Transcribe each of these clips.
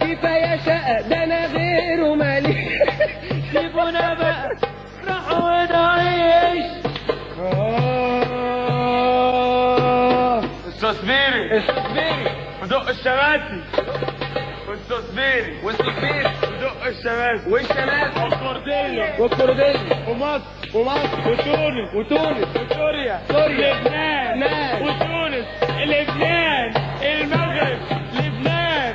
كفاية شقة ده انا غيره مالي سيبونا بقى راح ونعيش التصبيري التصبيري ودق الشماتي والتصبيري والتصبيري ودق الشماتي والشمال والكوردية والكورديل ومصر ومصر وتونس وتونس وسوريا سوريا لبنان لبنان. وتونس لبنان المغرب لبنان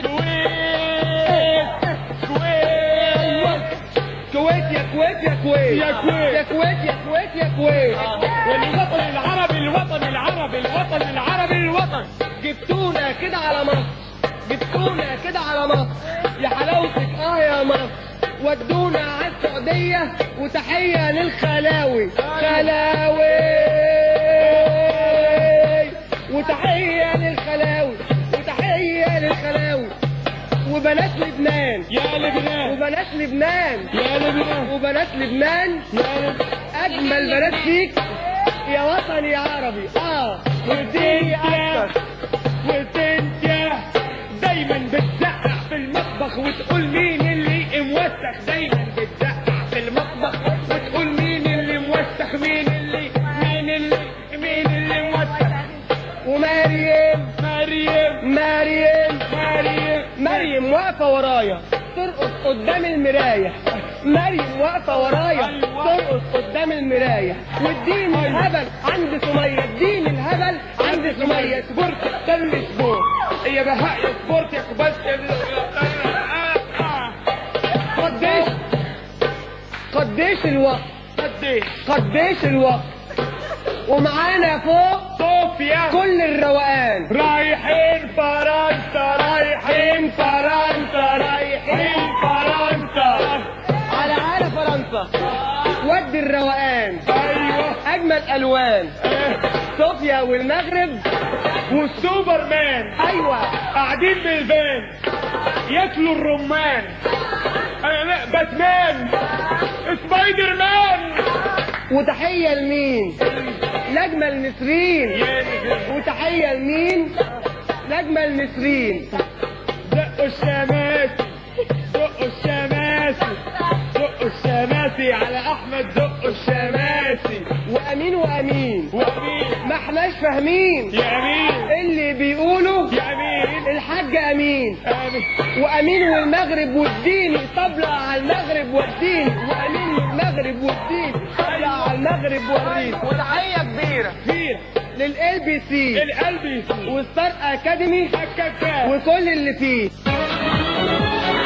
كويت كويت كويت يا كويت يا كويت يا كويت. يا كويت يا كويت يا كويت والوطن العربي الوطن العربي الوطن العربي الوطن جبتونا كده على مصر جبتونا كده على مصر يا حلاوتك اه يا مصر ودونا على السعودية وتحية للخلاوي خلاوي وتحية للخلاوي وتحية للخلاوي وبنات لبنان يا لبنان وبنات لبنان يا لبنان وبنات لبنان اجمل بنات فيك يا وطني يا عربي اه ودي اكتر وانت دايما بتزقع في المطبخ وتقول مين اللي موسخ دايما بتزقع في المطبخ وتقول مين اللي موسخ مين اللي مين اللي مين اللي موسخ ومريم مريم مريم مريم مريم واقفه ورايا ترقص قدام المرايه مريم واقفه ورايا أيوة. ترقص قدام المرايه واديني الهبل عند سميه اديني الهبل عند سميه سبورت تم سبورت يا بهاء يا سبورت يا كوباس قديش قديش الوقت قديش قديش الوقت ومعانا فوق صوفيا كل الروقان رايحين فرنسا رايحين فرنسا رايحين فرنسا على عالة فرنسا ودي الروقان ايوه اجمل الوان صوفيا والمغرب والسوبرمان ايوه قاعدين بالفان ياكلوا الرمان انا لا باتمان سبايدر مان وتحية لمين لاجمل نسرين يعني وتحية لمين لاجمل نسرين دقوا الشماسي دقوا الشماسي دقوا الشماسي على احمد دقوا الشماسي وامين وامين وامين ما احناش فاهمين يا امين اللي بيقولوا يا امين الحاج امين امين وامين والمغرب والديني طبلة على المغرب والدين وامين والمغرب والدين طبلة على المغرب والدين وتحية كبيرة فين للال بي سي القلب يسيب والستار اكاديمي حكاكا وكل اللي فيه